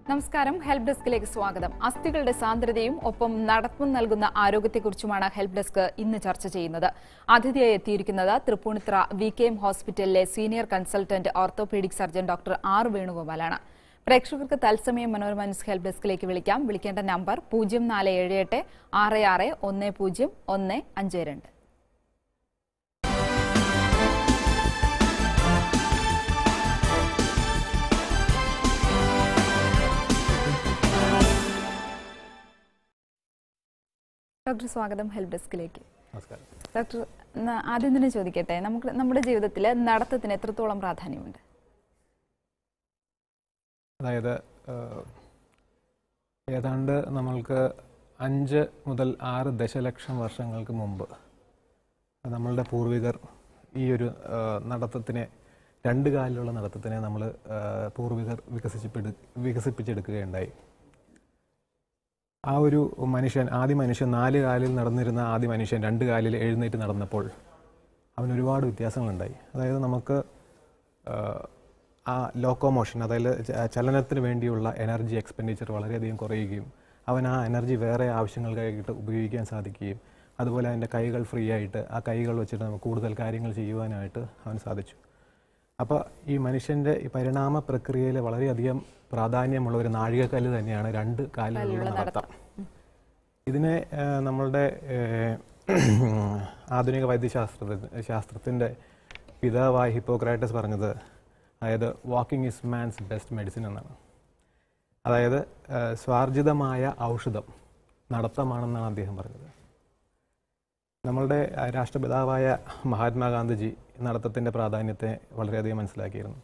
നമസ്കാരം ഹെൽപ്പ് ഡെസ്കിലേക്ക് സ്വാഗതം അസ്ഥികളുടെ സാന്ദ്രതയും ഒപ്പം നടപ്പും നൽകുന്ന ആരോഗ്യത്തെക്കുറിച്ചുമാണ് ഹെൽപ്പ് ഡെസ്ക് ഇന്ന് ചർച്ച ചെയ്യുന്നത് അതിഥിയായി എത്തിയിരിക്കുന്നത് തൃപ്പൂണിത്തുറ വി കെ എം ഹോസ്പിറ്റലിലെ senior consultant orthopaedic surgeon doctor R വേണുഗോപാലാണ് പ്രേക്ഷകർക്ക് തത്സമയം മനോരമ ന്യൂസ് ഹെൽപ്പ് ഡെസ്കിലേക്ക് വിളിക്കാം വിളിക്കേണ്ട നമ്പർ പൂജ്യം നാല് ഏഴ് എട്ട് ആറ് ആറ് ഒന്ന് പൂജ്യം ഒന്ന് അഞ്ച് രണ്ട് ഡോക്ടർ സ്വാഗതം ഹെൽപ്പ് ഡെസ്കിലേക്ക് നമസ്കാരം ഡോക്ടർ ന- ആദ്യം തന്നെ ചോദിക്കട്ടെ നമുക്ക് നമ്മുടെ ജീവിതത്തിൽ നടത്തത്തിന് എത്രത്തോളം പ്രാധാന്യമുണ്ട് അതായത് ഏഹ്, ഏതാണ്ട് നമ്മൾക്ക് അഞ്ച് മുതൽ ആറ് ദശലക്ഷം വർഷങ്ങൾക്ക് മുമ്പ് നമ്മളുടെ പൂർവികർ ഈ ഒരു ഏഹ്, നടത്തത്തിനെ രണ്ട് കാലിലുള്ള നടത്തത്തിനെ നമ്മൾ പൂർവികർ വികസിപ്പിച്ചെടു വികസിപ്പിച്ചെടുക്കുകയുണ്ടായി ആ ഒരു മനുഷ്യൻ ആദ്യ മനുഷ്യൻ നാല് കാലിൽ നടന്നിരുന്ന ആദ്യ മനുഷ്യൻ രണ്ട് കാലിൽ എഴുന്നേറ്റ് നടന്നപ്പോൾ അവന് ഒരുപാട് വ്യത്യാസങ്ങളുണ്ടായി അതായത് നമുക്ക് ആഹ്, ആ ലോക്കോമോഷൻ അതായത് ച- ചലനത്തിന് വേണ്ടിയുള്ള എനർജി എക്സ്പെൻഡിച്ചർ വളരെയധികം കുറയുകയും അവൻ ആ എനർജി വേറെ ആവശ്യങ്ങൾക്കായിട്ട് ഉപയോഗിക്കാൻ സാധിക്കുകയും അതുപോലെ അതിൻ്റെ കൈകൾ ഫ്രീ ആയിട്ട് ആ കൈകൾ വെച്ചിട്ട് നമുക്ക് കൂടുതൽ കാര്യങ്ങൾ ചെയ്യുവാനായിട്ട് അവന് സാധിച്ചു അപ്പോൾ ഈ മനുഷ്യൻ്റെ ഈ പരിണാമ പ്രക്രിയയിൽ വളരെയധികം പ്രാധാന്യമുള്ള ഒരു നാഴികക്കല്ല് തന്നെയാണ് രണ്ട് കാലിലുള്ള നടത്തം ഇതിനെ ആ, നമ്മളുടെ ഏ, ആധുനിക വൈദ്യശാസ്ത്ര ശാസ്ത്രത്തിൻ്റെ പിതാവായ ഹിപ്പോക്രാറ്റസ് പറഞ്ഞത് അതായത് walking is man's best medicine എന്നാണ് അതായത് ആ, സ്വാർജിതമായ ഔഷധം നടത്തമാണെന്നാണ് അദ്ദേഹം പറഞ്ഞത് നമ്മളുടെ ആ, രാഷ്ട്രപിതാവായ മഹാത്മാഗാന്ധിജി നടത്തത്തിൻ്റെ പ്രാധാന്യത്തെ വളരെയധികം മനസ്സിലാക്കിയിരുന്നു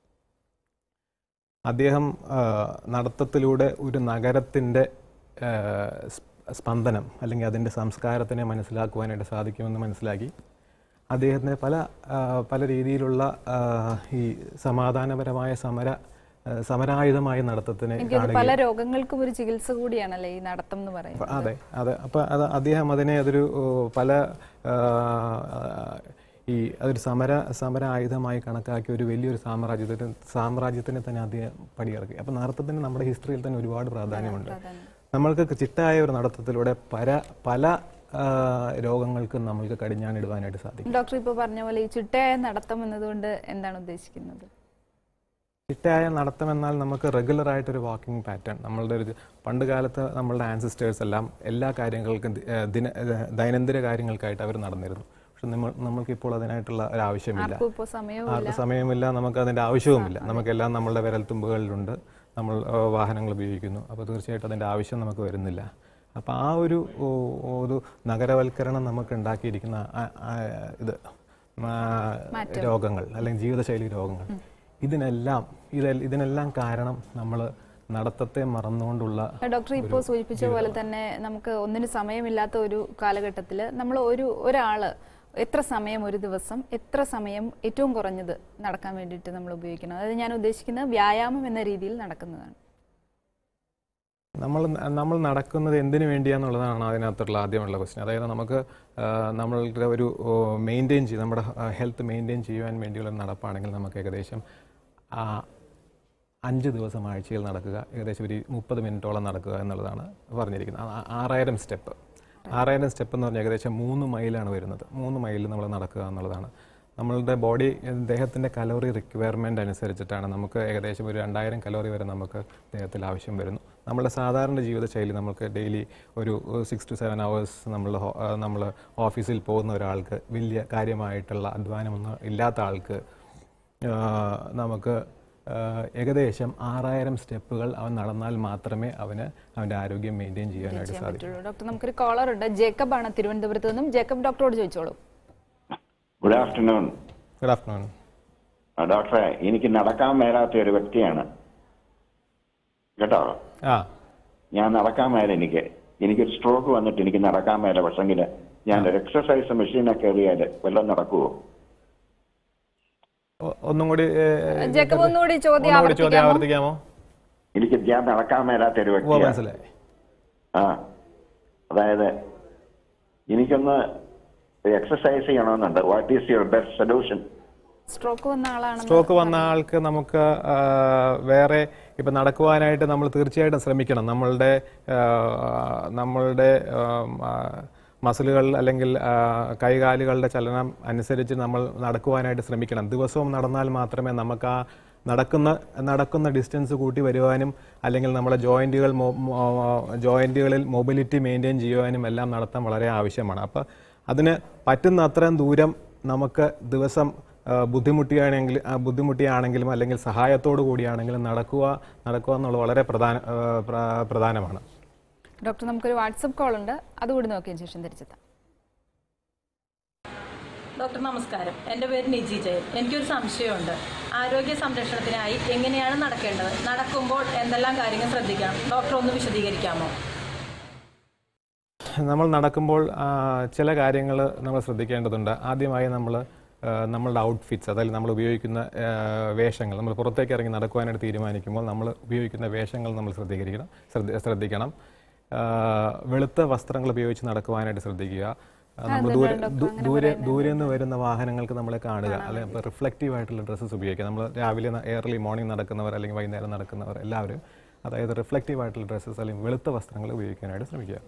അദ്ദേഹം ആ, നടത്തത്തിലൂടെ ഒരു നഗരത്തിൻ്റെ ആ, സ്- സ്പന്ദനം അല്ലെങ്കിൽ അതിൻ്റെ സംസ്കാരത്തിനെ മനസ്സിലാക്കുവാനായിട്ട് സാധിക്കുമെന്ന് മനസ്സിലാക്കി അദ്ദേഹത്തിന് പല ആ, പല രീതിയിലുള്ള ആ, ഈ സമാധാനപരമായ സമര ആ, സമരായുധമായ നടത്തത്തിനെ എനിക്കത് പല രോഗങ്ങൾക്കും ഒരു ചികിത്സ കൂടിയാണല്ലേ ഈ നടത്തം എന്ന് പറയുന്നത് അപ്പൊ അതെ അതെ അപ്പം അത് അദ്ദേഹം അതിനെ അതൊരു ഓ, പല ആ, ഈ അതൊരു സമര സമര ആയുധമായി കണക്കാക്കി ഒരു വലിയൊരു സാമ്രാജ്യത്തിന് സാമ്രാജ്യത്തിനെ തന്നെ അദ്ദേഹം പടിയിറക്കി അപ്പം നടത്തത്തിന് നമ്മുടെ ഹിസ്റ്ററിയിൽ തന്നെ ഒരുപാട് പ്രാധാന്യമുണ്ട് പ്രാധാന്യം. നമ്മൾക്ക് ചിട്ടായ ഒരു നടത്തത്തിലൂടെ പല പല ആ, രോഗങ്ങൾക്കും നമ്മൾക്ക് കടിഞ്ഞാണിടുവാനായിട്ട് സാധിക്കും ഡോക്ടർ ഇപ്പോൾ പറഞ്ഞ പോലെ ഈ ചിട്ടയായ നടത്തം എന്നതുകൊണ്ട് എന്താണ് ഉദ്ദേശിക്കുന്നത് ചിട്ടയായ നടത്തം എന്നാൽ നമുക്ക് റെഗുലർ ആയിട്ടൊരു വാക്കിംഗ് പാറ്റേൺ നമ്മളുടെ ഒരു പണ്ട് കാലത്ത് നമ്മളുടെ ആൻസിസ്റ്റേഴ്സ് എല്ലാം എല്ലാ കാര്യങ്ങൾക്കും ദി- ഏഹ് ദിന ഏഹ് ദൈനംദിന കാര്യങ്ങൾക്കായിട്ട് അവർ നടന്നിരുന്നു പക്ഷെ നമ്മൾ നമ്മൾക്കിപ്പോൾ അതിനായിട്ടുള്ള ഒരു ആവശ്യമില്ല ആർക്കും ഇപ്പോൾ സമയവും ആർക്കും സമയമില്ല നമുക്ക് അതിൻ്റെ ആവശ്യവുമില്ല നമുക്കെല്ലാം നമ്മളുടെ വിരൽത്തുമ്പുകളിലുണ്ട് നമ്മൾ ഏഹ് വാഹനങ്ങൾ ഉപയോഗിക്കുന്നു അപ്പോൾ തീർച്ചയായിട്ടും അതിൻ്റെ ആവശ്യം നമുക്ക് വരുന്നില്ല അപ്പോൾ ആ ഒരു ഓ, ഒരു നഗരവൽക്കരണം നമുക്ക് ഉണ്ടാക്കിയിരിക്കുന്ന ആ- ആ ഇത് ആ, രോഗങ്ങൾ അല്ലെങ്കിൽ ജീവിതശൈലി രോഗങ്ങൾ ഇതിനെല്ലാം ഇതെ ഇതിനെല്ലാം കാരണം നമ്മൾ നടത്തത്തെ മറന്നുകൊണ്ടുള്ള ഡോക്ടർ ഇപ്പോൾ സൂചിപ്പിച്ച പോലെ തന്നെ നമുക്ക് ഒന്നിനും സമയമില്ലാത്ത ഒരു കാലഘട്ടത്തിൽ നമ്മൾ ഒരു ഒരാള് എത്ര സമയം ഒരു ദിവസം എത്ര സമയം ഏറ്റവും കുറഞ്ഞത് നടക്കാൻ വേണ്ടിയിട്ട് നമ്മൾ ഉപയോഗിക്കണം അതായത് ഞാൻ ഉദ്ദേശിക്കുന്നത് വ്യായാമം എന്ന രീതിയിൽ നടക്കുന്നതാണ് നമ്മൾ നമ്മൾ നടക്കുന്നത് എന്തിനു വേണ്ടിയാന്നുള്ളതാണ് അതിനകത്തുള്ള ആദ്യമുള്ള ക്വസ്റ്റ്യൻ അതായത് നമുക്ക് ആ, നമ്മളുടെ ഒരു മെയിൻറ്റെയിൻ ചെയ്ത് നമ്മുടെ ഹെൽത്ത് മെയിൻറ്റെയിൻ ചെയ്യുവാൻ വേണ്ടിയുള്ള ഒരു നടപ്പാണെങ്കിൽ നമുക്ക് ഏകദേശം ആ, അഞ്ച് ദിവസം ആഴ്ചയിൽ നടക്കുക ഏകദേശം ഒരു മുപ്പത് മിനിറ്റോളം നടക്കുക എന്നുള്ളതാണ് പറഞ്ഞിരിക്കുന്നത് ആ- ആറായിരം സ്റ്റെപ്പ് ആറായിരം സ്റ്റെപ്പ് എന്ന് പറഞ്ഞാൽ ഏകദേശം മൂന്ന് മൈലാണ് വരുന്നത് മൂന്ന് മൈൽ നമ്മൾ നടക്കുക എന്നുള്ളതാണ് നമ്മളുടെ ബോഡി ദേഹത്തിൻ്റെ കലോറി റിക്വയർമെൻ്റ് അനുസരിച്ചിട്ടാണ് നമുക്ക് ഏകദേശം ഒരു രണ്ടായിരം കലോറി വരെ നമുക്ക് ദേഹത്തിൽ ആവശ്യം വരുന്നു നമ്മുടെ സാധാരണ ജീവിതശൈലി നമുക്ക് ഡെയിലി ഒരു സിക്സ് ടു സെവൻ അവേഴ്സ് നമ്മൾ നമ്മൾ ഓഫീസിൽ പോകുന്ന ഒരാൾക്ക് വലിയ കാര്യമായിട്ടുള്ള അധ്വാനമൊന്നും ഇല്ലാത്ത ആൾക്ക് ആ, നമുക്ക് ആ, ഏകദേശം ആറായിരം സ്റ്റെപ്പുകൾ അവൻ നടന്നാൽ മാത്രമേ അവന് അവൻ്റെ ആരോഗ്യം മെയിൻറ്റെയിൻ ചെയ്യാനായിട്ട് സാധിക്കൂ പറ്റുള്ളൂ ഡോക്ടർ നമുക്കൊരു കോളർ ഉണ്ട് ജേക്കബ് ആണ് തിരുവനന്തപുരത്ത് നിന്നും ജേക്കബ് ഡോക്ടറോട് ചോദിച്ചോളൂ ഗുഡ് ആഫ്റ്റർനൂൺ ഗുഡ് ആഫ്റ്റർനൂൺ ആ, ഡോക്ടറെ എനിക്ക് നടക്കാൻ മേലാത്ത ഒരു വ്യക്തിയാണ് കേട്ടോ ആ ഞാൻ നടക്കാൻ മേല എനിക്ക് എനിക്ക് സ്ട്രോക്ക് വന്നിട്ട് എനിക്ക് നടക്കാൻ മേല പക്ഷെങ്കിൽ ഞാൻ ഒരു എക്സസൈസ് മെഷീനൊക്കെ കയറിയാൽ വല്ലതും നടക്കുവോ ഒ- ഒന്നും കൂടി ഏ, ജേക്കബ് ഒന്നുകൂടി ചോദ്യം ഒന്നും കൂടി ചോദ്യം ആവർത്തിക്കാമോ ആവർത്തിക്കാമോ എനിക്ക് ഞാൻ നടക്കാൻ മേലാത്ത ഒരു ഓ വ്യക്തിയാണ് മനസ്സിലായി ആ അതായത് എനിക്കൊന്ന് എക്സസൈസ് ചെയ്യണമെന്നുണ്ട് what is your best solution stroke വന്ന ആളാണ് സ്ട്രോക്ക് വന്ന ആൾക്ക് നമുക്ക് ആ, വേറെ ഇപ്പം നടക്കുവാനായിട്ട് നമ്മൾ തീർച്ചയായിട്ടും ശ്രമിക്കണം നമ്മളുടെ ആ, നമ്മളുടെ മസിലുകൾ അല്ലെങ്കിൽ ആ, കൈകാലുകളുടെ ചലനം അനുസരിച്ച് നമ്മൾ നടക്കുവാനായിട്ട് ശ്രമിക്കണം ദിവസവും നടന്നാൽ മാത്രമേ നമുക്ക് ആ നടക്കുന്ന നടക്കുന്ന ഡിസ്റ്റൻസ് കൂട്ടി വരുവാനും അല്ലെങ്കിൽ നമ്മുടെ ജോയിൻറ്റുകൾ ജോയിൻറ്റുകളിൽ മൊബിലിറ്റി മെയിൻറ്റെയിൻ ചെയ്യുവാനും എല്ലാം നടത്താൻ വളരെ ആവശ്യമാണ് അപ്പോൾ അതിന് പറ്റുന്ന അത്രയും ദൂരം നമുക്ക് ദിവസം ആ, ബുദ്ധിമുട്ടിയാണെങ്കിൽ ആ, ബുദ്ധിമുട്ടിയാണെങ്കിലും അല്ലെങ്കിൽ സഹായത്തോടു കൂടിയാണെങ്കിലും നടക്കുക നടക്കുക എന്നുള്ളത് വളരെ പ്രധാന ആ, പ്ര- പ്രധാനമാണ് ഡോക്ടർ നമുക്കൊരു വാട്സപ്പ് കോൾ ഉണ്ട് അതുകൂടി നോക്കിയതിന് ശേഷം തിരിച്ചെത്താം ഡോക്ടർ നമസ്കാരം എൻ്റെ പേര് നിജി ജയൻ എനിക്കൊരു സംശയമുണ്ട് ആരോഗ്യ സംരക്ഷണത്തിനായി എങ്ങനെയാണ് നടക്കേണ്ടത് നടക്കുമ്പോൾ എന്തെല്ലാം കാര്യങ്ങൾ ശ്രദ്ധിക്കണം ഡോക്ടർ ഒന്ന് വിശദീകരിക്കാമോ നമ്മൾ നടക്കുമ്പോൾ ആ, ചില കാര്യങ്ങൾ നമ്മൾ ശ്രദ്ധിക്കേണ്ടതുണ്ട് ആദ്യമായി നമ്മൾ നമ്മളുടെ ഔട്ട്ഫിറ്റ്സ് അതായത് നമ്മൾ ഉപയോഗിക്കുന്ന ആ, വേഷങ്ങൾ നമ്മൾ പുറത്തേക്ക് ഇറങ്ങി നടക്കുവാനായിട്ട് തീരുമാനിക്കുമ്പോൾ നമ്മൾ ഉപയോഗിക്കുന്ന വേഷങ്ങൾ നമ്മൾ ശ്രദ്ധിക്കണം ശ്രദ്ധ- ശ്രദ്ധിക്കണം ആ, വെളുത്ത വസ്ത്രങ്ങൾ ഉപയോഗിച്ച് നടക്കുവാനായിട്ട് ശ്രദ്ധിക്കുക ആ, നമ്മൾ ദൂരെ ദൂ- ദൂരെ ദൂരെ നിന്ന് വരുന്ന വാഹനങ്ങൾക്ക് നമ്മളെ കാണുക അല്ലെങ്കിൽ അപ്പോൾ റിഫ്ലക്റ്റീവ് ആയിട്ടുള്ള ഡ്രസ്സസ് ഉപയോഗിക്കുക നമ്മൾ രാവിലെ ഏർലി മോർണിംഗ് നടക്കുന്നവർ അല്ലെങ്കിൽ വൈകുന്നേരം നടക്കുന്നവർ എല്ലാവരും അതായത് റിഫ്ലക്റ്റീവ് ആയിട്ടുള്ള ഡ്രസ്സസ് അല്ലെങ്കിൽ വെളുത്ത വസ്ത്രങ്ങൾ ഉപയോഗിക്കാനായിട്ട് ശ്രമിക്കുക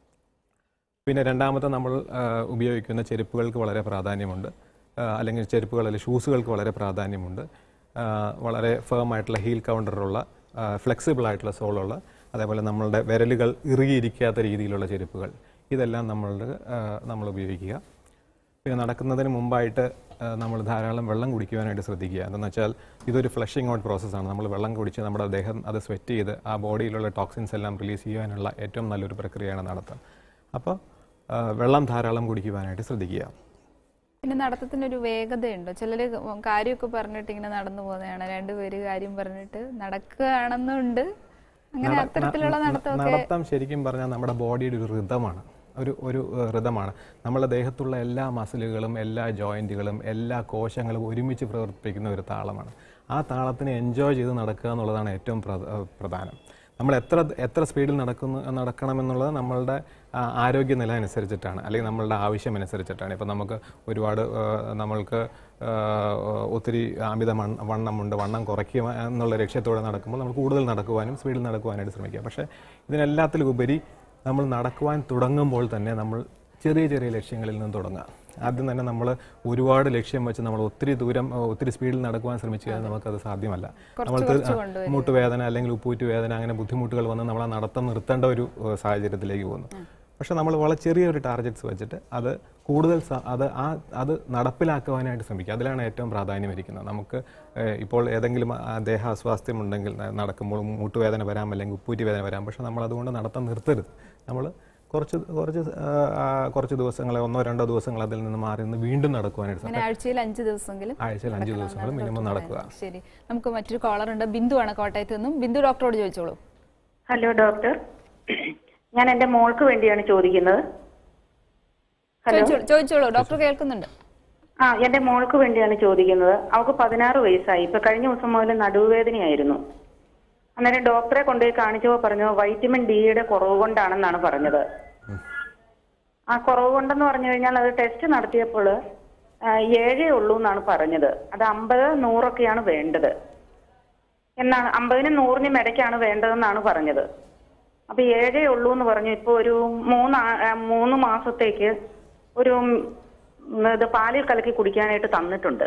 പിന്നെ രണ്ടാമത്തെ നമ്മൾ ആ, ഉപയോഗിക്കുന്ന ചെരുപ്പുകൾക്ക് വളരെ പ്രാധാന്യമുണ്ട് ആ, അല്ലെങ്കിൽ ചെരുപ്പുകൾ അല്ലെങ്കിൽ ഷൂസുകൾക്ക് വളരെ പ്രാധാന്യമുണ്ട് ആ, വളരെ ഫേം ആയിട്ടുള്ള ഹീൽ കൗണ്ടറുള്ള ഫ്ലെക്സിബിൾ ആയിട്ടുള്ള സോളുള്ള അതേപോലെ നമ്മളുടെ വിരലുകൾ ഇറുകിയിരിക്കാത്ത രീതിയിലുള്ള ചെരുപ്പുകൾ ഇതെല്ലാം നമ്മളുടെ ആ, നമ്മൾ ഉപയോഗിക്കുക പിന്നെ നടക്കുന്നതിന് മുമ്പായിട്ട് ആ, നമ്മൾ ധാരാളം വെള്ളം കുടിക്കുവാനായിട്ട് ശ്രദ്ധിക്കുക എന്താണെന്ന് വെച്ചാൽ ഇതൊരു ഫ്ലഷിംഗ് ഔട്ട് പ്രോസസ്സാണ് നമ്മൾ വെള്ളം കുടിച്ച് നമ്മുടെ ദേഹം അത് സ്വെറ്റ് ചെയ്ത് ആ ബോഡിയിലുള്ള ടോക്സിൻസ് എല്ലാം റിലീസ് ചെയ്യാനുള്ള ഏറ്റവും നല്ലൊരു പ്രക്രിയയാണ് നടത്തുക അപ്പോൾ ആ, വെള്ളം ധാരാളം കുടിക്കുവാനായിട്ട് ശ്രദ്ധിക്കുക പിന്നെ നടത്തത്തിനൊരു വേഗതയുണ്ടോ ചിലര് കാര്യമൊക്കെ പറഞ്ഞിട്ട് ഇങ്ങനെ നടന്നു പോകുന്നതാണ് രണ്ടുപേര് കാര്യം പറഞ്ഞിട്ട് നടക്കുകയാണെന്നുണ്ട് അങ്ങനെ നട- അത്തരത്തിലുള്ള ന- ന- നടത്തമൊക്കെ നടത്തം ശരിക്കും പറഞ്ഞാൽ നമ്മുടെ ബോഡിയുടെ ഒരു ഋതമാണ് ഒരു ഒരു ഋതമാണ് നമ്മുടെ ദേഹത്തുള്ള എല്ലാ മസിലുകളും എല്ലാ ജോയിൻറ്റുകളും എല്ലാ കോശങ്ങളും ഒരുമിച്ച് പ്രവർത്തിപ്പിക്കുന്ന ഒരു താളമാണ് ആ താളത്തിനെ എൻജോയ് ചെയ്ത് നടക്കുക എന്നുള്ളതാണ് ഏറ്റവും പ്രധ- ഏഹ് പ്രധാനം നമ്മൾ എത്ര എത്ര സ്പീഡിൽ നടക്കുന്നു നടക്കണമെന്നുള്ളത് നമ്മളുടെ ആ, ആരോഗ്യനില അനുസരിച്ചിട്ടാണ് അല്ലെങ്കിൽ നമ്മളുടെ ആവശ്യം അനുസരിച്ചിട്ടാണ് ഇപ്പം നമുക്ക് ഒരുപാട് ഏഹ്, നമ്മൾക്ക് ഏഹ്, ഒത്തിരി അമിത മൺ- വണ്ണമുണ്ട് വണ്ണം കുറയ്ക്കുക എന്നുള്ള ലക്ഷ്യത്തോടെ നടക്കുമ്പോൾ നമ്മൾ കൂടുതൽ നടക്കുവാനും സ്പീഡിൽ നടക്കുവാനായിട്ട് ശ്രമിക്കുക പക്ഷേ ഇതിനെല്ലാത്തിലും ഉപരി നമ്മൾ നടക്കുവാൻ തുടങ്ങുമ്പോൾ തന്നെ നമ്മൾ ചെറിയ ചെറിയ ലക്ഷ്യങ്ങളിൽ നിന്ന് തുടങ്ങുക ആദ്യം തന്നെ നമ്മൾ ഒരുപാട് ലക്ഷ്യം വെച്ച് നമ്മൾ ഒത്തിരി ദൂരം ഏഹ്, ഒത്തിരി സ്പീഡിൽ നടക്കുവാൻ ശ്രമിച്ചു കഴിഞ്ഞാൽ നമുക്കത് സാധ്യമല്ല നമ്മൾ തീർ- ആ, മുട്ടുവേദന അല്ലെങ്കിൽ ഉപ്പൂറ്റ് വേദന അങ്ങനെ ബുദ്ധിമുട്ടുകൾ വന്ന് നമ്മൾ ആ നടത്തം നിർത്തേണ്ട ഒരു ഏഹ്, സാഹചര്യത്തിലേക്ക് പോകുന്നു പക്ഷെ നമ്മൾ വളരെ ചെറിയൊരു ടാർഗറ്റ്സ് വെച്ചിട്ട് അത് കൂടുതൽ സ- അത് ആ അത് നടപ്പിലാക്കുവാനായിട്ട് ശ്രമിക്കുക അതിലാണ് ഏറ്റവും പ്രാധാന്യം ഇരിക്കുന്നത് നമുക്ക് ഏഹ്, ഇപ്പോൾ ഏതെങ്കിലും ആ ദേഹ അസ്വാസ്ഥ്യം ഉണ്ടെങ്കിൽ ന- നടക്കുമ്പോൾ മുട്ടുവേദന വരാം അല്ലെങ്കിൽ ഉപ്പൂറ്റി വേദന വരാം പക്ഷെ നമ്മൾ അതുകൊണ്ട് നടത്തം നിർത്തരുത് നമ്മൾ കുറച്ച് കുറച്ച് ആ, ആ, കുറച്ച് ദിവസങ്ങളെ ഒന്നോ രണ്ടോ ദിവസങ്ങൾ അതിൽ നിന്ന് മാറി നിന്ന് വീണ്ടും നടക്കുവാനായിട്ട് ശ്രമിക്കുക. അങ്ങനെ ആഴ്ചയിൽ അഞ്ച് ദിവസമെങ്കിലും ആഴ്ചയിൽ അഞ്ച് ദിവസങ്ങൾ മിനിമം നടക്കുക ശരി നമുക്ക് മറ്റൊരു കോളർ ഉണ്ട് ബിന്ദു ആണ് കോട്ടയത്ത് നിന്നും ബിന്ദു ഡോക്ടറോട് ചോദിച്ചോളൂ ഹലോ ഡോക്ടർ ഞാൻ എൻ്റെ മോൾക്ക് വേണ്ടിയാണ് ചോദിക്കുന്നത് ഹലോ ചോദിച്ചോളൂ ചോദിച്ചോളൂ ഡോക്ടർ കേൾക്കുന്നുണ്ട് ആ എൻ്റെ മോൾക്ക് വേണ്ടിയാണ് ചോദിക്കുന്നത് അവൾക്ക് പതിനാറ് വയസ്സായി ഇപ്പൊ കഴിഞ്ഞ ദിവസം മുതൽ നടുവുവേദനയായിരുന്നു അന്നേരം ഡോക്ടറെ കൊണ്ടുപോയി കാണിച്ചപ്പോൾ പറഞ്ഞു വൈറ്റമിൻ ഡിയുടെ കുറവ് കൊണ്ടാണെന്നാണ് പറഞ്ഞത് ആ കുറവ് കൊണ്ടെന്ന് പറഞ്ഞു കഴിഞ്ഞാൽ അത് ടെസ്റ്റ് നടത്തിയപ്പോൾ ആ, ഏഴേ ഉള്ളൂ എന്നാണ് പറഞ്ഞത് അത് അമ്പത് നൂറൊക്കെയാണ് വേണ്ടത് എന്നാണ് അമ്പതിനും നൂറിനും ഇടയ്ക്കാണ് വേണ്ടതെന്നാണ് പറഞ്ഞത് അപ്പൊ ഏഴേ ഉള്ളൂ എന്ന് പറഞ്ഞു ഇപ്പൊ ഒരു മൂന്ന് ആ- ആ, മൂന്ന് മാസത്തേക്ക് ഒരു ഉം, ഇത് പാലിൽ കലക്കി കുടിക്കാനായിട്ട് തന്നിട്ടുണ്ട്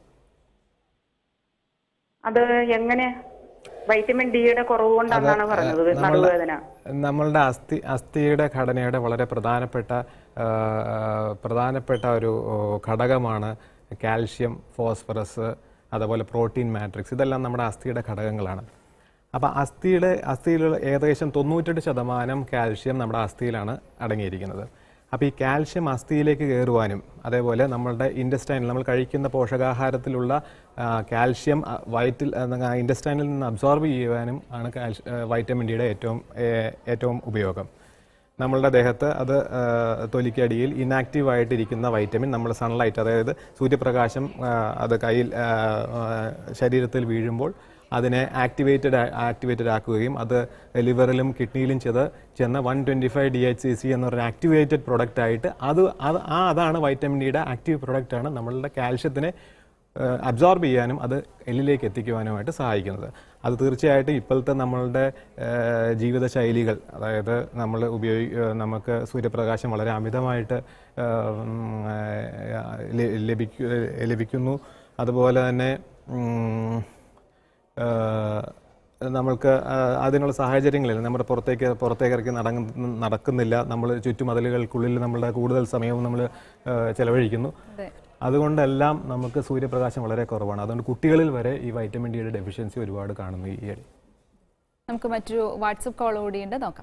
അത് എങ്ങനെ വൈറ്റമിൻ ഡിയുടെ കുറവ് കൊണ്ടാണെന്നാണ് പറഞ്ഞത് നടുവേദന നമ്മളുടെ അസ്ഥി അസ്ഥിയുടെ ഘടനയുടെ വളരെ പ്രധാനപ്പെട്ട ആ, പ്രധാനപ്പെട്ട ഒരു ഓ, ഘടകമാണ് കാൽഷ്യം ഫോസ്ഫറസ് അതുപോലെ പ്രോട്ടീൻ മാട്രിക്സ് ഇതെല്ലാം നമ്മുടെ അസ്ഥിയുടെ ഘടകങ്ങളാണ് അപ്പോൾ അസ്ഥിയുടെ അസ്ഥിയിലുള്ള ഏകദേശം തൊണ്ണൂറ്റെട്ട് ശതമാനം കാൽഷ്യം നമ്മുടെ അസ്ഥിയിലാണ് അടങ്ങിയിരിക്കുന്നത് അപ്പോൾ ഈ കാൽഷ്യം അസ്ഥിയിലേക്ക് കയറുവാനും അതേപോലെ നമ്മളുടെ ഇൻഡസ്റ്റൈനിൽ നമ്മൾ കഴിക്കുന്ന പോഷകാഹാരത്തിലുള്ള ആ, കാൽഷ്യം ആ, വയറ്റിൽ ഇൻഡസ്റ്റൈനിൽ നിന്ന് അബ്സോർബ് ചെയ്യുവാനും ആണ് കാൽഷ്യ ആ, വൈറ്റമിൻ ഡിയുടെ ഏറ്റവും ഏ, ഏറ്റവും ഉപയോഗം നമ്മളുടെ ദേഹത്ത് അത് ആ, തൊലിക്കടിയിൽ ഇനാക്റ്റീവ് ആയിട്ടിരിക്കുന്ന വൈറ്റമിൻ നമ്മൾ സൺലൈറ്റ് അതായത് സൂര്യപ്രകാശം ആ, അത് കയ്യിൽ ആ, ആ, ശരീരത്തിൽ വീഴുമ്പോൾ അതിനെ ആക്ടിവേറ്റഡ് ആക്ടിവേറ്റഡ് ആക്കുകയും അത് ലിവറിലും കിഡ്നിയിലും ചെത് ചെന്ന് one twenty five D H C C എന്ന് പറഞ്ഞ ആക്ടിവേറ്റഡ് പ്രൊഡക്റ്റ് ആയിട്ട് അത് അത് ആ അതാണ് വൈറ്റമിൻ ഡിയുടെ ആക്റ്റീവ് പ്രൊഡക്റ്റ് ആണ് നമ്മളുടെ കാൽഷ്യത്തിനെ അബ്സോർബ് ചെയ്യാനും അത് എല്ലിലേക്ക് എത്തിക്കുവാനുമായിട്ട് സഹായിക്കുന്നത് അത് തീർച്ചയായിട്ടും ഇപ്പോഴത്തെ നമ്മളുടെ ഏഹ്, ജീവിതശൈലികൾ അതായത് നമ്മൾ ഉപയോഗി ഏഹ്, നമുക്ക് സൂര്യപ്രകാശം വളരെ അമിതമായിട്ട് ഏഹ്, ഉം, ഏഹ്, ല- ലഭിക്കു ലഭിക്കുന്നു അതുപോലെ തന്നെ ഉം, ഏഹ്, നമ്മൾക്ക് ആ, അതിനുള്ള സാഹചര്യങ്ങളില്ല നമ്മുടെ പുറത്തേക്ക് പുറത്തേക്ക് ഇറക്കി നടങ്ങ നടക്കുന്നില്ല നമ്മൾ ചുറ്റുമതിലുകൾക്കുള്ളിൽ നമ്മളുടെ കൂടുതൽ സമയവും നമ്മൾ ചെലവഴിക്കുന്നു അതെ അതുകൊണ്ടെല്ലാം നമുക്ക് സൂര്യപ്രകാശം വളരെ കുറവാണ് അതുകൊണ്ട് കുട്ടികളിൽ വരെ ഈ വൈറ്റമിൻ ഡിയുടെ ഡെഫിഷ്യൻസി ഒരുപാട് കാണുന്നു ഈ ഇടയിൽ നമുക്ക് മറ്റൊരു വാട്സപ്പ് കോൾ കൂടിയുണ്ട് നോക്കാം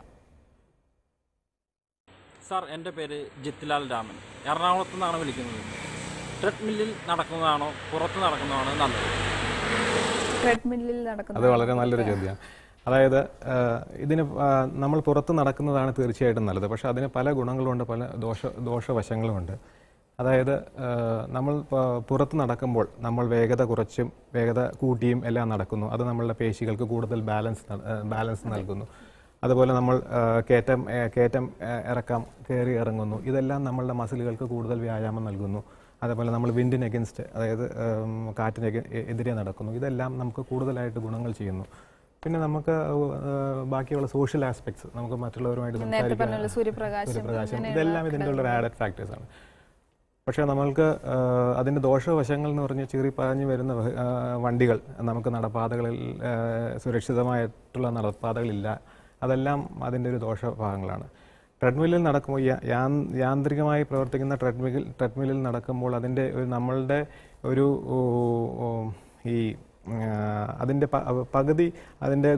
സാർ എൻ്റെ പേര് ജിത്തിലാൽ രാമൻ എറണാകുളത്ത് നിന്നാണ് വിളിക്കുന്നത് ട്രെഡ്മില്ലിൽ നടക്കുന്നതാണോ പുറത്ത് നടക്കുന്നതാണോ നല്ലത് ട്രെഡ്മില്ലിൽ അത് നടക്കുന്ന വളരെ നല്ലൊരു ചോദ്യമാണ് അതായത് ആ, ഇതിന് ആ, നമ്മൾ പുറത്ത് നടക്കുന്നതാണ് തീർച്ചയായിട്ടും നല്ലത് പക്ഷേ അതിന് പല ഗുണങ്ങളുമുണ്ട് പല ദോഷ ദോഷവശങ്ങളുമുണ്ട് അതായത് ആ, നമ്മൾ പ- പുറത്ത് നടക്കുമ്പോൾ നമ്മൾ വേഗത കുറച്ചും വേഗത കൂട്ടിയും എല്ലാം നടക്കുന്നു അത് നമ്മളുടെ പേശികൾക്ക് കൂടുതൽ ബാലൻസ് ന- ആ, ബാലൻസ് നൽകുന്നു അതുപോലെ നമ്മൾ ആ, കയറ്റം ആ, കയറ്റം ആ, ഇറക്കം കയറി ഇറങ്ങുന്നു ഇതെല്ലാം നമ്മളുടെ മസിലുകൾക്ക് കൂടുതൽ വ്യായാമം നൽകുന്നു അതേപോലെ നമ്മൾ വിൻഡിന് എഗൻസ്റ്റ് അതായത് ഉം, കാറ്റിന് എഗ- എ- എതിരെ നടക്കുന്നു ഇതെല്ലാം നമുക്ക് കൂടുതലായിട്ട് ഗുണങ്ങൾ ചെയ്യുന്നു പിന്നെ നമുക്ക് ഏഹ്, ബാക്കിയുള്ള സോഷ്യൽ ആസ്പെക്ട്സ് നമുക്ക് മറ്റുള്ളവരുമായിട്ട് നേരത്തെ സംസാരിക്കാൻ പറഞ്ഞ സൂര്യപ്രകാശം സൂര്യപ്രകാശം അങ്ങനെയുള്ള ഇതെല്ലാം ഇതിൻ്റെ ഉള്ള ആഡഡ് ഫാക്ടേഴ്സാണ് പക്ഷേ നമ്മൾക്ക് ഏഹ്, അതിൻ്റെ ദോഷവശങ്ങൾ എന്ന് പറഞ്ഞാൽ ചീറി പാഞ്ഞു വരുന്ന വഹ- ഏഹ്, വണ്ടികൾ നമുക്ക് നടപ്പാതകളിൽ ഏഹ്, സുരക്ഷിതമായിട്ടുള്ള നടപ്പാതകളില്ല അതെല്ലാം അതിൻ്റെ ഒരു ദോഷഭാഗങ്ങളാണ് ട്രെഡ്മില്ലിൽ നടക്കുമ്പോൾ യാ- യാൻ- യാന്ത്രികമായി പ്രവർത്തിക്കുന്ന ട്രെഡ്മിൽ ട്രെഡ്മില്ലിൽ നടക്കുമ്പോൾ അതിൻ്റെ ഒരു നമ്മളുടെ ഒരു ഓ, ഓ, ഈ അതിൻ്റെ പകുതി അതിൻ്റെ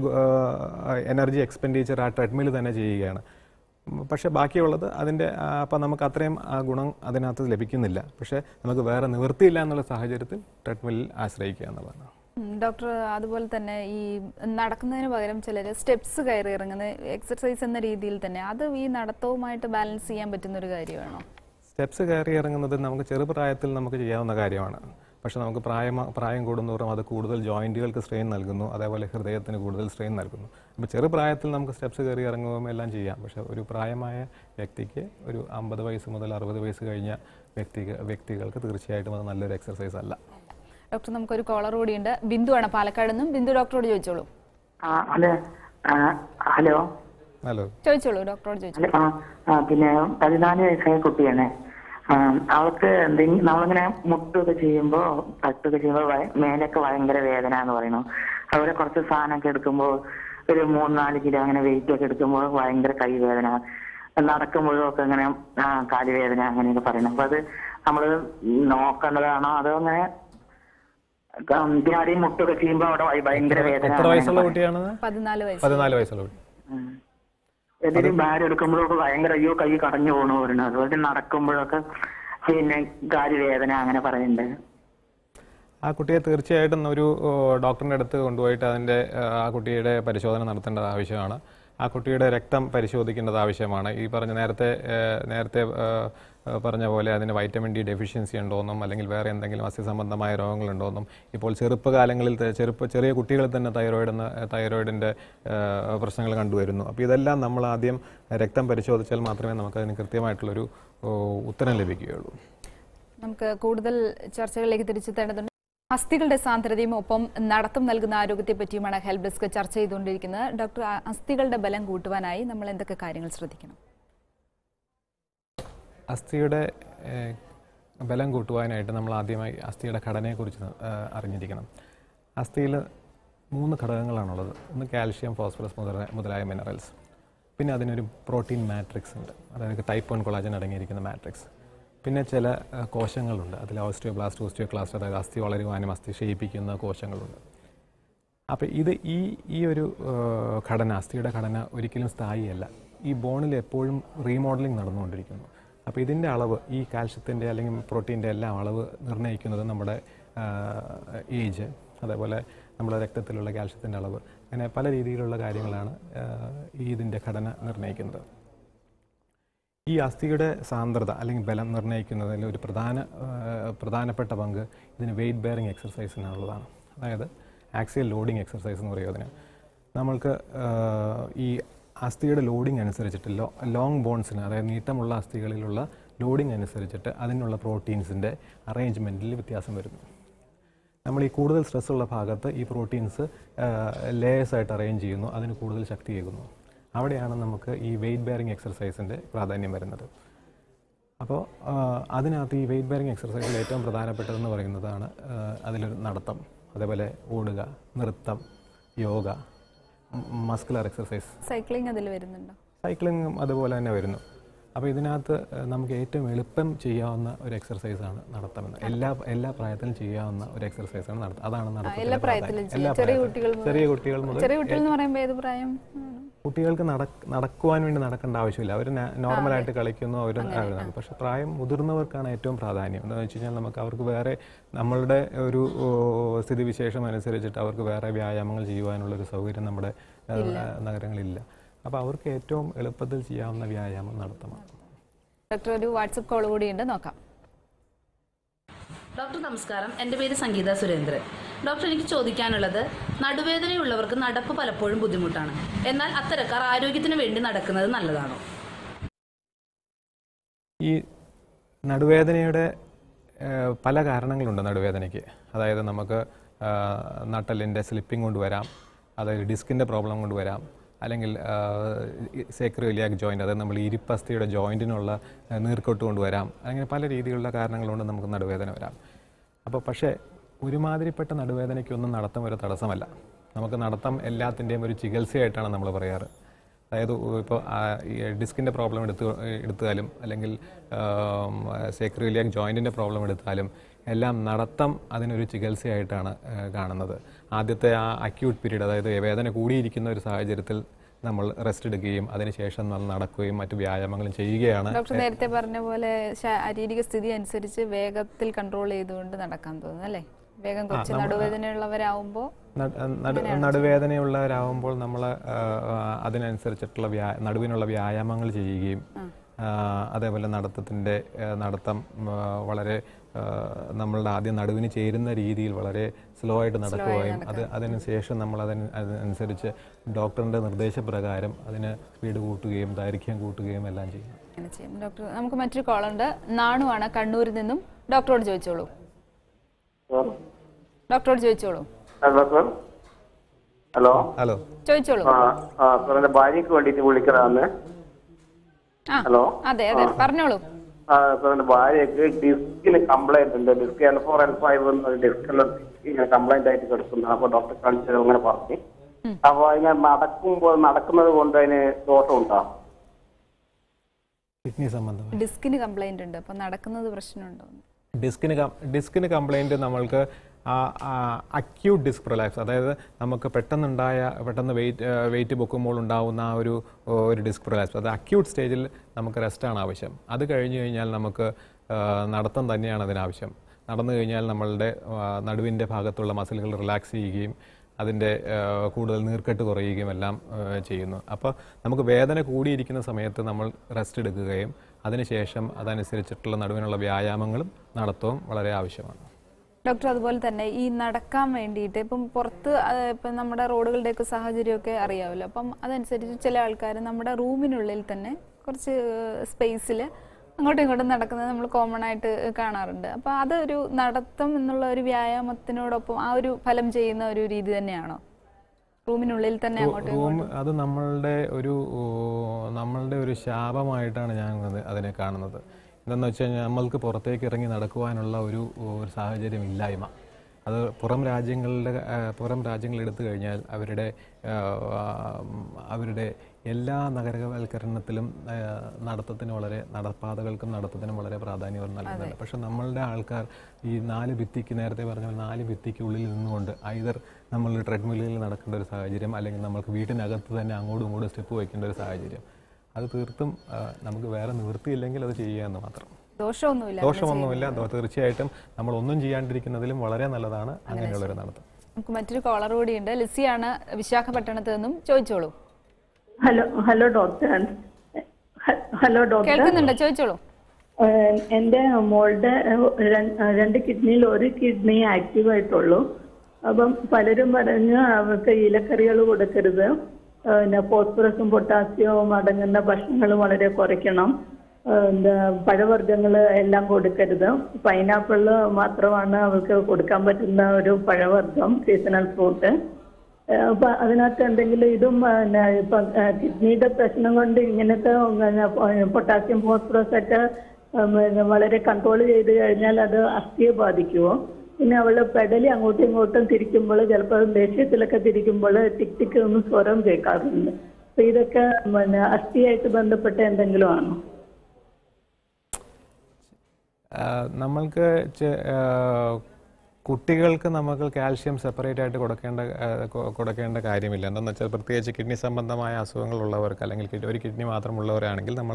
എനർജി എക്സ്പെൻഡിച്ചർ ആ ട്രെഡ്മിൽ തന്നെ ചെയ്യുകയാണ് ഉം, പക്ഷേ ബാക്കിയുള്ളത് അതിൻ്റെ അപ്പം നമുക്ക് അത്രയും ആ ഗുണം അതിനകത്ത് ലഭിക്കുന്നില്ല പക്ഷേ നമുക്ക് വേറെ നിവൃത്തിയില്ല എന്നുള്ള സാഹചര്യത്തിൽ ട്രെഡ്മില്ലിൽ ആശ്രയിക്കുക എന്നുള്ളതാണ് ഉം, ഡോക്ടർ അതുപോലെ തന്നെ ഈ നടക്കുന്നതിന് പകരം ചിലർ സ്റ്റെപ്സ് കയറി ഇറങ്ങുന്ന എക്സർസൈസ് എന്ന രീതിയിൽ തന്നെ അത് ഈ നടത്തവുമായിട്ട് ബാലൻസ് ചെയ്യാൻ പറ്റുന്ന ഒരു കാര്യമാണോ സ്റ്റെപ്സ് കയറി ഇറങ്ങുന്നത് നമുക്ക് ചെറുപ്രായത്തിൽ നമുക്ക് ചെയ്യാവുന്ന കാര്യമാണ് പക്ഷേ നമുക്ക് പ്രായം പ്രായം കൂടുന്തോറും അത് കൂടുതൽ ജോയിൻറ്റുകൾക്ക് സ്ട്രെയിൻ നൽകുന്നു അതേപോലെ ഹൃദയത്തിന് കൂടുതൽ സ്ട്രെയിൻ നൽകുന്നു അപ്പോൾ ചെറുപ്രായത്തിൽ നമുക്ക് സ്റ്റെപ്സ് കയറി ഇറങ്ങുകയും എല്ലാം ചെയ്യാം പക്ഷേ ഒരു പ്രായമായ വ്യക്തിക്ക് ഒരു അമ്പത് വയസ്സ് മുതൽ അറുപത് വയസ്സ് കഴിഞ്ഞ വ്യക്തി വ്യക്തികൾക്ക് തീർച്ചയായിട്ടും അത് നല്ലൊരു എക്സർസൈസ് അല്ല ഡോക്ടർ നമുക്കൊരു കോളർ കൂടിയുണ്ട് ബിന്ദു ആണ് പാലക്കാട് നിന്നും ബിന്ദു ഡോക്ടറോട് ചോദിച്ചോളൂ ആ അതെ ആ, ഹലോ നല്ലത് ചോദിച്ചോളൂ ഡോക്ടറോട് ചോദിച്ചോളൂ ഹലോ ആ ആ, പിന്നെ പതിനാല് വയസ്സായ കുട്ടിയാണ് ആ, അവൾക്ക് എന്തെങ്കിലും നമ്മളിങ്ങനെ മുട്ടൊക്കെ ചെയ്യുമ്പോ തട്ടൊക്കെ ചെയ്യുമ്പോ ഭയ- മേലൊക്കെ ഭയങ്കര വേദന എന്ന് പറയുന്നു അതുപോലെ കുറച്ച് സാധനമൊക്കെ എടുക്കുമ്പോൾ ഒരു മൂന്ന് നാല് കിലോ അങ്ങനെ വെയിറ്റ് ഒക്കെ എടുക്കുമ്പോൾ ഭയങ്കര കൈവേദന നടക്കുമ്പോഴും ഒക്കെ ഇങ്ങനെ ആ, കാലുവേദന അങ്ങനെയൊക്കെ പറയുന്നു അപ്പൊ അത് നമ്മള് നോക്കേണ്ടതാണോ അതോ അങ്ങനെ ഇതിനാദ്യം മുട്ടൊക്കെ ചെയ്യുമ്പോ അവിടെ ഭയ- ഭയങ്കര വേദന എത്ര വയസ്സുള്ള കുട്ടിയാണ് പതിനാല് വയസ്സ് പതിനാല് വയസ്സുള്ള കുട്ടി എന്തെങ്കിലും ബാഗ് എടുക്കുമ്പോഴൊക്കെ ഭയങ്കര അയ്യോ കൈ കടഞ്ഞു പോകണു പറയുന്നത് അതുപോലെ നടക്കുമ്പോഴൊക്കെ പിന്നെ കാല് വേദന അങ്ങനെ പറയുന്നുണ്ട് ആ കുട്ടിയെ തീർച്ചയായിട്ടും ഒരു ഓ, ഡോക്ടറിൻ്റെ അടുത്ത് കൊണ്ടുപോയിട്ട് അതിൻ്റെ ആ, ആ കുട്ടിയുടെ പരിശോധന നടത്തേണ്ടത് ആവശ്യമാണ് ആ കുട്ടിയുടെ രക്തം പരിശോധിക്കേണ്ടത് ആവശ്യമാണ് ഈ പറഞ്ഞ നേരത്തെ ഏ, നേരത്തെ ഏ, ഏ, പറഞ്ഞ പോലെ അതിന് വൈറ്റമിൻ ഡി ഡെഫിഷ്യൻസി ഉണ്ടോയെന്നും അല്ലെങ്കിൽ വേറെ എന്തെങ്കിലും അസ്ഥിസംബന്ധമായ രോഗങ്ങളുണ്ടോയെന്നും ഇപ്പോൾ ചെറുപ്പകാലങ്ങളിൽ ത- ചെറുപ്പ ചെറിയ കുട്ടികളിൽ തന്നെ തൈറോയിഡ് എന്ന തൈറോയിഡിൻ്റെ പ്രശ്നങ്ങൾ കണ്ടുവരുന്നു അപ്പോൾ ഇതെല്ലാം നമ്മൾ ആദ്യം രക്തം പരിശോധിച്ചാൽ മാത്രമേ നമുക്കതിന് കൃത്യമായിട്ടുള്ളൊരു ഓ, ഉത്തരം ലഭിക്കുകയുള്ളൂ നമുക്ക് കൂടുതൽ ചർച്ചകളിലേക്ക് തിരിച്ചെത്തേണ്ടതുണ്ട് അസ്ഥികളുടെ സാന്ദ്രതയും ഒപ്പം നടത്തം നൽകുന്ന ആരോഗ്യത്തെ പറ്റിയുമാണ് ഹെൽപ്പ് ഡെസ്ക് ചർച്ച ചെയ്തുകൊണ്ടിരിക്കുന്നത് ഡോക്ടർ ആ അസ്ഥികളുടെ ബലം കൂട്ടുവാനായി നമ്മൾ എന്തൊക്കെ കാര്യങ്ങൾ ശ്രദ്ധിക്കണം അസ്ഥിയുടെ ഏഹ്, ബലം കൂട്ടുവാനായിട്ട് നമ്മൾ ആദ്യമായി അസ്ഥിയുടെ ഘടനയെക്കുറിച്ച് ഏഹ്, അറിഞ്ഞിരിക്കണം അസ്ഥിയിൽ മൂന്ന് ഘടകങ്ങളാണുള്ളത് ഒന്ന് കാൽഷ്യം ഫോസ്ഫറസ് മുതലായ മുതലായ മിനറൽസ് പിന്നെ അതിനൊരു പ്രോട്ടീൻ മാട്രിക്സ് ഉണ്ട് അതായത് ടൈപ്പ് വൺ കൊളാജൻ അടങ്ങിയിരിക്കുന്ന മാട്രിക്സ് പിന്നെ ചില ഏഹ്, കോശങ്ങളുണ്ട് അതിൽ ഓസ്റ്റിയോബ്ലാസ്റ്റ് ഓസ്റ്റിയോക്ലാസ്റ്റ് അതായത് അസ്ഥി വളരുവാനും അസ്ഥി ക്ഷയിപ്പിക്കുന്ന കോശങ്ങളുണ്ട് അപ്പോൾ ഇത് ഈ ഈ ഒരു ഏഹ്, ഘടന അസ്ഥിയുടെ ഘടന ഒരിക്കലും സ്ഥായിയല്ല ഈ ബോണിൽ എപ്പോഴും റീമോഡലിംഗ് നടന്നുകൊണ്ടിരിക്കുന്നു അപ്പോൾ ഇതിൻ്റെ അളവ് ഈ കാൽഷ്യത്തിൻ്റെ അല്ലെങ്കിൽ പ്രോട്ടീൻ്റെ എല്ലാം അളവ് നിർണ്ണയിക്കുന്നത് നമ്മുടെ ഏജ് അതേപോലെ നമ്മുടെ രക്തത്തിലുള്ള കാൽഷ്യത്തിൻ്റെ അളവ് അങ്ങനെ പല രീതിയിലുള്ള കാര്യങ്ങളാണ് ഏഹ്, ഈ ഇതിൻ്റെ ഘടന നിർണ്ണയിക്കുന്നത് ഈ അസ്ഥിയുടെ സാന്ദ്രത അല്ലെങ്കിൽ ബലം നിർണ്ണയിക്കുന്നതിൽ ഒരു പ്രധാന ആ, പ്രധാനപ്പെട്ട പങ്ക് ഇതിന് വെയിറ്റ് ബെയറിംഗ് എക്സർസൈസിനുള്ളതാണ് അതായത് ആക്സിയൽ ലോഡിംഗ് എക്സർസൈസ് എന്ന് പറയും അതിന് നമ്മൾക്ക് ആ, ഈ അസ്ഥിയുടെ ലോഡിംഗ് അനുസരിച്ചിട്ട് ലോ ലോങ് ബോൺസിന് അതായത് നീട്ടമുള്ള അസ്ഥികളിലുള്ള ലോഡിംഗ് അനുസരിച്ചിട്ട് അതിനുള്ള പ്രോട്ടീൻസിൻ്റെ അറേഞ്ച്മെൻറ്റിൽ വ്യത്യാസം വരുന്നു നമ്മൾ ഈ കൂടുതൽ സ്ട്രെസ് ഉള്ള ഭാഗത്ത് ഈ പ്രോട്ടീൻസ് ലേയേഴ്സ് ആയിട്ട് അറേഞ്ച് ചെയ്യുന്നു അതിന് കൂടുതൽ ശക്തിയേകുന്നു അവിടെയാണ് നമുക്ക് ഈ വെയിറ്റ് ബെയറിംഗ് എക്സർസൈസിൻ്റെ പ്രാധാന്യം വരുന്നത് അപ്പോൾ അതിനകത്ത് ഈ വെയിറ്റ് ബെയറിംഗ് എക്സർസൈസിൽ ഏറ്റവും പ്രധാനപ്പെട്ടതെന്ന് പറയുന്നതാണ് അതിലൊരു നടത്തം അതേപോലെ ഓടുക നൃത്തം യോഗ മസ്കുലർ എക്സർസൈസ് സൈക്ലിംഗ് അതിൽ വരുന്നുണ്ടോ സൈക്ലിങ്ങും അതുപോലെ തന്നെ വരുന്നു അപ്പോൾ ഇതിനകത്ത് ഏഹ്, നമുക്ക് ഏറ്റവും എളുപ്പം ചെയ്യാവുന്ന ഒരു എക്സർസൈസാണ് നടത്തമെന്ന് എല്ലാ എല്ലാ പ്രായത്തിലും ചെയ്യാവുന്ന ഒരു എക്സർസൈസാണ് നടത്തം അതാണ് നടത്തത്തിന്റെ എല്ലാ പ്രാധാന്യം. പ്രായത്തിലും എല്ലാ ചെയ്യും. ചെറിയ പ്രായത്തിലും. കുട്ടികൾ മുതൽ- ചെറിയ കുട്ടികൾ മുതൽ ചെറിയ കുട്ടികൾ എന്ന് പറയുമ്പോൾ ഏത് പ്രായം കുട്ടികൾക്ക് നട- നടക്കുവാൻ വേണ്ടി നടക്കേണ്ട ആവശ്യമില്ല അവർ നോർമലായിട്ട് കളിക്കുന്നു അവർ പക്ഷെ പ്രായം മുതിർന്നവർക്കാണ് ഏറ്റവും പ്രാധാന്യം എന്താണെന്ന് വെച്ച് കഴിഞ്ഞാൽ നമുക്ക് അവർക്ക് വേറെ നമ്മളുടെ ഒരു ഓ, സ്ഥിതിവിശേഷം അനുസരിച്ചിട്ട് അവർക്ക് വേറെ വ്യായാമങ്ങൾ ചെയ്യുവാനുള്ളൊരു സൗകര്യം നമ്മുടെ ഏഹ്, നഗരങ്ങളിലില്ല അപ്പോൾ അവർക്ക് ഏറ്റവും എളുപ്പത്തിൽ ചെയ്യാവുന്ന വ്യായാമം നടത്തമാണ് ഡോക്ടർ ഒരു വാട്സപ്പ് കോൾ കൂടിയുണ്ട് നോക്കാം ഡോക്ടർ നമസ്കാരം എൻ്റെ പേര് സംഗീത സുരേന്ദ്രൻ ഡോക്ടർ എനിക്ക് ചോദിക്കാനുള്ളത് നടുവേദനയുള്ളവർക്ക് നടപ്പ് പലപ്പോഴും ബുദ്ധിമുട്ടാണ് എന്നാൽ അത്തരക്കാർ ആരോഗ്യത്തിന് വേണ്ടി നടക്കുന്നത് നല്ലതാണോ ഈ നടുവേദനയുടെ ഏഹ്, പല കാരണങ്ങളുണ്ട് നടുവേദനയ്ക്ക് അതായത് നമുക്ക് നട്ടലിൻ്റെ സ്ലിപ്പിംഗ് കൊണ്ട് വരാം അതായത് ഡിസ്കിൻ്റെ പ്രോബ്ലം കൊണ്ട് വരാം അല്ലെങ്കിൽ സേക്രോലിയാക് ജോയിൻ്റ് അതായത് നമ്മൾ ഇരിപ്പസ്ഥിയുടെ ജോയിൻറ്റിനുള്ള നീർക്കൊട്ട് കൊണ്ട് വരാം അങ്ങനെ പല രീതിയിലുള്ള കാരണങ്ങളുണ്ട് നമുക്ക് നടുവേദന വരാം അപ്പോൾ പക്ഷേ ഒരുമാതിരിപ്പെട്ട നടുവേദനയ്ക്കൊന്നും നടത്തം ഒരു തടസ്സമല്ല നമുക്ക് നടത്തം എല്ലാത്തിൻ്റെയും ഒരു ചികിത്സയായിട്ടാണ് നമ്മൾ പറയാറ് അതായത് ഇപ്പോൾ ഡിസ്കിൻ്റെ പ്രോബ്ലം എടുത്ത് എടുത്താലും അല്ലെങ്കിൽ സേക്രോലിയാക് ജോയിൻറ്റിൻ്റെ പ്രോബ്ലം എടുത്താലും എല്ലാം നടത്തം അതിനൊരു ചികിത്സയായിട്ടാണ് ആ, കാണുന്നത് ആദ്യത്തെ ആ അക്യൂട്ട് പീരീഡ് അതായത് വേദന കൂടിയിരിക്കുന്ന ഒരു സാഹചര്യത്തിൽ നമ്മൾ റെസ്റ്റ് എടുക്കുകയും അതിനുശേഷം നമ്മൾ നടക്കുകയും മറ്റു വ്യായാമങ്ങളും ചെയ്യുകയാണ് ഡോക്ടർ നേരത്തെ പറഞ്ഞ പോലെ ശാരീരിക സ്ഥിതി അനുസരിച്ച് വേഗത്തിൽ കൺട്രോൾ ചെയ്തുകൊണ്ട് നടക്കാൻ തോന്നുന്നു അല്ലേ വേഗം കുറച്ച് നടുവേദനയുള്ളവരാവുമ്പോൾ നട- നടു- നടുവേദനയുള്ളവരാകുമ്പോൾ നമ്മൾ അതിനനുസരിച്ചിട്ടുള്ള വ്യാ നടുവിനുള്ള വ്യായാമങ്ങൾ ചെയ്യുകയും ആ, അതേപോലെ നടത്തത്തിൻ്റെ ആ, നടത്തം ആ, വളരെ ആ, നമ്മളുടെ ആദ്യം നടുവിന് ചേരുന്ന രീതിയിൽ വളരെ സ്ലോ ആയിട്ട് നടക്കുകയും അത് അതിനുശേഷം നമ്മൾ അതിന് അതനുസരിച്ച് ഡോക്ടറിൻ്റെ നിർദ്ദേശപ്രകാരം അതിന് സ്പീഡ് കൂട്ടുകയും ദൈർഘ്യം കൂട്ടുകയും എല്ലാം ചെയ്യും അങ്ങനെ ചെയ്യും ഡോക്ടർ നമുക്ക് മറ്റൊരു കോളുണ്ട് നാണുവാണ് കണ്ണൂരിൽ നിന്നും ഡോക്ടറോട് ചോദിച്ചോളൂ ഡോക്ടറോട് ചോദിച്ചോളൂ ഹലോ സർ ഹലോ ഹലോ ചോദിച്ചോളൂ ആ ആ സാർ എൻ്റെ ഭാര്യയ്ക്ക് വേണ്ടിയിട്ട് വിളിക്കുന്നതാണ് ആ ഹലോ അതെ അതെ പറഞ്ഞോളൂ ആ സാർ എൻ്റെ ഭാര്യയ്ക്ക് ഡിസ്കിന് കംപ്ലൈന്റ് ഉണ്ട് disc L four L five ഡിസ്കിന് ഇങ്ങനെ കംപ്ലൈന്റ് ആയിട്ട് കിടക്കുന്നു അപ്പൊ ഡോക്ടർ കാണിച്ചത് അങ്ങനെ പറഞ്ഞു അപ്പൊ ഇങ്ങനെ നടക്കുമ്പോൾ നടക്കുന്നത് കൊണ്ട് അതിന് ദോഷമുണ്ടോ കിഡ്നി സംബന്ധം ഡിസ്കിന് കംപ്ലൈന്റ് ഉണ്ട് അപ്പൊ നടക്കുന്നത് പ്രശ്നമുണ്ടോ ഡിസ്കിന് കം- ഡിസ്കിന് കംപ്ലൈൻറ്റ് നമ്മൾക്ക് അക്യൂട്ട് ഡിസ്ക് പ്രൊലാക്സ് അതായത് നമുക്ക് പെട്ടെന്നുണ്ടായ പെട്ടെന്ന് വെയിറ്റ് വെയിറ്റ് പൊക്കുമ്പോൾ ഉണ്ടാവുന്ന ആ ഒരു ഓ, ഒരു ഡിസ്ക് പ്രൊലാക്സ് അത് അക്യൂട്ട് സ്റ്റേജിൽ നമുക്ക് റെസ്റ്റാണ് ആവശ്യം അത് കഴിഞ്ഞ് കഴിഞ്ഞാൽ നമുക്ക് ആ, നടത്തം തന്നെയാണ് അതിനാവശ്യം നടന്നു കഴിഞ്ഞാൽ നമ്മളുടെ ആ, നടുവിൻ്റെ ഭാഗത്തുള്ള മസിലുകൾ റിലാക്സ് ചെയ്യുകയും അതിൻ്റെ ആ, കൂടുതൽ നീർക്കെട്ട് കുറയുകയും എല്ലാം ആ, ചെയ്യുന്നു അപ്പോൾ നമുക്ക് വേദന കൂടിയിരിക്കുന്ന സമയത്ത് നമ്മൾ റെസ്റ്റ് എടുക്കുകയും അതിനുശേഷം അതനുസരിച്ചിട്ടുള്ള നടുവിനുള്ള വ്യായാമങ്ങളും നടത്തവും വളരെ ആവശ്യമാണ് ഡോക്ടർ അതുപോലെ തന്നെ ഈ നടക്കാൻ വേണ്ടിയിട്ട് ഇപ്പം പുറത്ത് ആ, ഇപ്പം നമ്മുടെ റോഡുകളുടെയൊക്കെ സാഹചര്യമൊക്കെ അറിയാമല്ലോ അപ്പം അതനുസരിച്ച് ചില ആൾക്കാർ നമ്മുടെ റൂമിനുള്ളിൽ തന്നെ കുറച്ച് സ്പേസിൽ അങ്ങോട്ടും ഇങ്ങോട്ടും നടക്കുന്നത് നമ്മൾ കോമൺ ആയിട്ട് കാണാറുണ്ട് അപ്പോൾ അതൊരു നടത്തം എന്നുള്ള ഒരു വ്യായാമത്തിനോടൊപ്പം ആ ഒരു ഫലം ചെയ്യുന്ന ഒരു രീതി തന്നെയാണോ റൂമിനുള്ളിൽ തന്നെ അങ്ങോട്ടും റൂം അത് നമ്മളുടെ ഒരു ഓ, നമ്മളുടെ ഒരു ശാപമായിട്ടാണ് ഞാൻ അത് അതിനെ കാണുന്നത് എന്താണെന്ന് വെച്ച് കഴിഞ്ഞാൽ നമ്മൾക്ക് പുറത്തേക്ക് ഇറങ്ങി നടക്കുവാനുള്ള ഒരു ഒരു സാഹചര്യം ഇല്ലായ്മ അത് പുറം രാജ്യങ്ങളുടെ ആ, പുറം രാജ്യങ്ങൾ എടുത്തു കഴിഞ്ഞാൽ അവരുടെ ആ, അവരുടെ എല്ലാ നഗരവൽക്കരണത്തിലും ആ, നടത്തത്തിന് വളരെ നടപ്പാതകൾക്കും നടത്തത്തിനും വളരെ പ്രാധാന്യം അവർ നൽകുന്നുണ്ട് പക്ഷെ നമ്മളുടെ ആൾക്കാർ ഈ നാല് ഭിത്തിക്ക് നേരത്തെ പറഞ്ഞ പോലെ നാല് ഭിത്തിക്ക് ഉള്ളിൽ നിന്നുകൊണ്ട് ഐതർ നമ്മൾ ട്രെഡ്മില്ലിൽ നടക്കേണ്ട ഒരു സാഹചര്യം അല്ലെങ്കിൽ നമ്മൾക്ക് വീട്ടിനകത്ത് തന്നെ അങ്ങോട്ടും ഇങ്ങോട്ടും സ്റ്റെപ്പ് വയ്ക്കേണ്ട ഒരു സാഹചര്യം അത് തീർത്തും ആ, നമുക്ക് വേറെ നിവൃത്തിയില്ലെങ്കിൽ അത് ചെയ്യുക എന്ന് മാത്രം ദോഷമൊന്നുമില്ല ദോഷമൊന്നുമില്ല ദോ- തീർച്ചയായിട്ടും നമ്മൾ ഒന്നും ചെയ്യാണ്ടിരിക്കുന്നതിലും വളരെ നല്ലതാണ് അങ്ങനെയുള്ളൊരു നടത്തം നമുക്ക് മറ്റൊരു കോളർ കൂടിയുണ്ട് ലിസിയാണ് വിശാഖപട്ടണത്ത് നിന്നും ചോദിച്ചോളൂ ഹലോ ഹലോ ഡോക്ടർ ഹ- ഹലോ ഡോക്ടർ കേൾക്കുന്നുണ്ട് ചോദിച്ചോളൂ ഏഹ് എന്റെ മോളുടെ ഏഹ്, ര- രണ്ട് കിഡ്നിയിൽ ഒരു കിഡ്നി ആക്റ്റീവ് ആയിട്ടുള്ളൂ അപ്പം പലരും പറഞ്ഞു അവർക്ക് ഇലക്കറികൾ കൊടുക്കരുത് ഏഹ് പിന്നെ ഫോസ്ഫറസും പൊട്ടാസ്യവും അടങ്ങുന്ന ഭക്ഷണങ്ങൾ വളരെ കുറയ്ക്കണം എന്താ പഴവർഗ്ഗങ്ങൾ എല്ലാം കൊടുക്കരുത് പൈനാപ്പിൾ മാത്രമാണ് അവർക്ക് കൊടുക്കാൻ പറ്റുന്ന ഒരു പഴവർഗ്ഗം സീസണൽ ഫ്രൂട്ട് അപ്പൊ അതിനകത്ത് എന്തെങ്കിലും ഇതും പിന്നെ ഇപ്പൊ കിഡ്നിയുടെ പ്രശ്നം കൊണ്ട് ഇങ്ങനത്തെ പൊട്ടാസ്യം ഫോസ്ഫറസ് ഒക്കെ ഉം, പിന്നെ വളരെ കൺട്രോൾ ചെയ്ത് കഴിഞ്ഞാൽ അത് അസ്ഥിയെ ബാധിക്കുമോ പിന്നെ അവള് പെടലി അങ്ങോട്ടും ഇങ്ങോട്ടും തിരിക്കുമ്പോൾ ചിലപ്പോൾ ദേഷ്യത്തിലൊക്കെ തിരിക്കുമ്പോൾ ടിക് ടിക് ഒന്ന് സ്വരം കേൾക്കാറുണ്ട് അപ്പൊ ഇതൊക്കെ പിന്നെ അസ്ഥിയായിട്ട് ബന്ധപ്പെട്ട എന്തെങ്കിലും ആണോ ആ, നമ്മൾക്ക് ചെ- ആ, കുട്ടികൾക്ക് നമുക്ക് കാൽഷ്യം സെപ്പറേറ്റ് ആയിട്ട് കൊടുക്കേണ്ട ആ, കൊ- കൊടുക്കേണ്ട കാര്യമില്ല എന്താണെന്ന് വെച്ചാൽ പ്രത്യേകിച്ച് കിഡ്നി സംബന്ധമായ അസുഖങ്ങളുള്ളവർക്ക് അല്ലെങ്കിൽ കിഡ്നി- ഒരു കിഡ്നി മാത്രമുള്ളവരാണെങ്കിൽ നമ്മൾ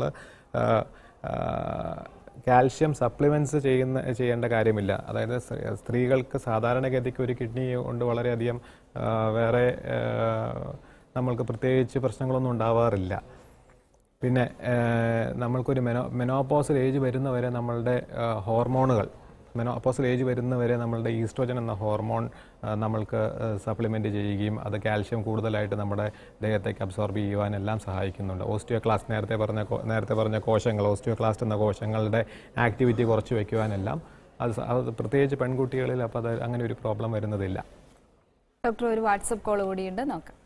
കാൽഷ്യം സപ്ലിമെൻറ്റ്സ് ചെയ്യുന്ന ചെയ്യേണ്ട കാര്യമില്ല അതായത് സ്ത്രീ- സ്ത്രീകൾക്ക് സാധാരണഗതിക്ക് ഒരു കിഡ്നി കൊണ്ട് വളരെയധികം ആ, വേറെ ആ, നമ്മൾക്ക് പ്രത്യേകിച്ച് പ്രശ്നങ്ങളൊന്നും ഉണ്ടാവാറില്ല പിന്നെ ഏഹ്, നമ്മൾക്കൊരു മെനോ മെനോപോസൽ ഏജ് വരുന്നവരെ നമ്മളുടെ ഏഹ്, ഹോർമോണുകൾ മെനോപോസൽ ഏജ് വരുന്നവരെ നമ്മളുടെ ഈസ്ട്രോജൻ എന്ന ഹോർമോൺ ഏഹ്, നമ്മൾക്ക് സപ്ലിമെൻറ്റ് ചെയ്യുകയും അത് കാൽഷ്യം കൂടുതലായിട്ട് നമ്മുടെ ദേഹത്തേക്ക് അബ്സോർബ് ചെയ്യുവാൻ എല്ലാം സഹായിക്കുന്നുണ്ട് ഓസ്റ്റിയോക്ലാസ്റ്റ് നേരത്തെ പറഞ്ഞ കോ- നേരത്തെ പറഞ്ഞ കോശങ്ങൾ ഓസ്റ്റിയോക്ലാസ്റ്റ് എന്ന കോശങ്ങളുടെ ആക്ടിവിറ്റി കുറച്ച് വയ്ക്കുവാനെല്ലാം അത് സ- അത് പ്രത്യേകിച്ച് പെൺകുട്ടികളിൽ അപ്പോൾ അത് അങ്ങനെ ഒരു പ്രോബ്ലം വരുന്നതില്ല ഡോക്ടർ ഒരു വാട്സപ്പ് കോൾ കൂടിയുണ്ട് നോക്കാം